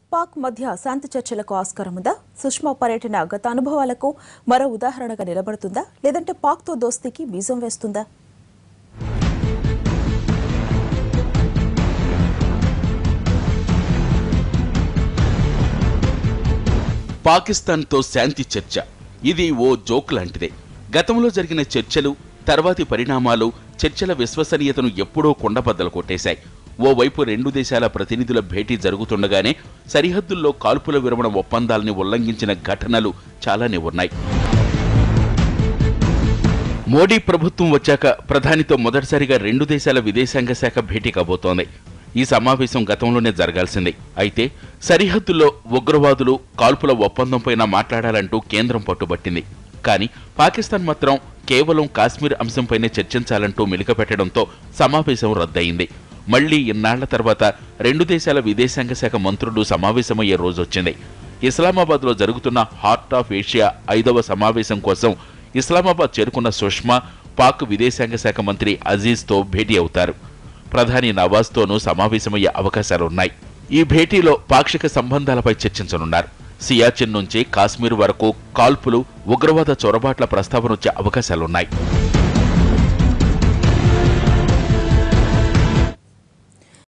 పాక్ మధ్య శాంతి చర్చలకు ఆస్కారం ఉందా సుష్మా పర్యటన గత అనుభవాలకు మరో ఉదాహరణగా నిలబడుతుందా లేదంటే పాక్తో దోస్తీకి బీజం వేస్తుందా పాకిస్తాన్తో శాంతి చర్చ ఇది ఓ జోక్ లాంటిదే గతంలో జరిగిన చర్చలు తర్వాతి పరిణామాలు చర్చల విశ్వసనీయతను ఎప్పుడో కొండబద్దలు కొట్టేశాయి ఓవైపు రెండు దేశాల ప్రతినిధుల భేటీ జరుగుతుండగానే సరిహద్దుల్లో కాల్పుల విరమణ ఒప్పందాల్ని ఉల్లంఘించిన ఘటనలు చాలానే ఉన్నాయి మోడీ ప్రభుత్వం వచ్చాక ప్రధానితో మొదటిసారిగా రెండు దేశాల విదేశాంగ శాఖ భేటీ కాబోతోంది ఈ సమావేశం గతంలోనే జరగాల్సింది అయితే సరిహద్దుల్లో ఉగ్రవాదులు కాల్పుల ఒప్పందంపైన మాట్లాడాలంటూ కేంద్రం పట్టుబట్టింది కానీ పాకిస్తాన్ మాత్రం కేవలం కాశ్మీర్ అంశంపైనే చర్చించాలంటూ మెలికపెట్టడంతో సమావేశం రద్దయింది మళ్లీ ఇన్నాళ్ల తర్వాత రెండు దేశాల విదేశాంగ శాఖ మంత్రులు సమావేశమయ్యే రోజొచ్చింది ఇస్లామాబాద్లో జరుగుతున్న హార్ట్ ఆఫ్ ఏషియా ఐదవ సమావేశం కోసం ఇస్లామాబాద్ చేరుకున్న సుష్మా పాక్ విదేశాంగ శాఖ మంత్రి అజీజ్తో భేటీ అవుతారు ప్రధాని నవాజ్తోనూ సమావేశమయ్యే అవకాశాలున్నాయి ఈ భేటీలో పాక్షిక సంబంధాలపై చర్చించనున్నారు సియాచిన్ నుంచి కాశ్మీర్ వరకు కాల్పులు ఉగ్రవాద చొరబాట్ల ప్రస్తావన వచ్చే అవకాశాలున్నాయి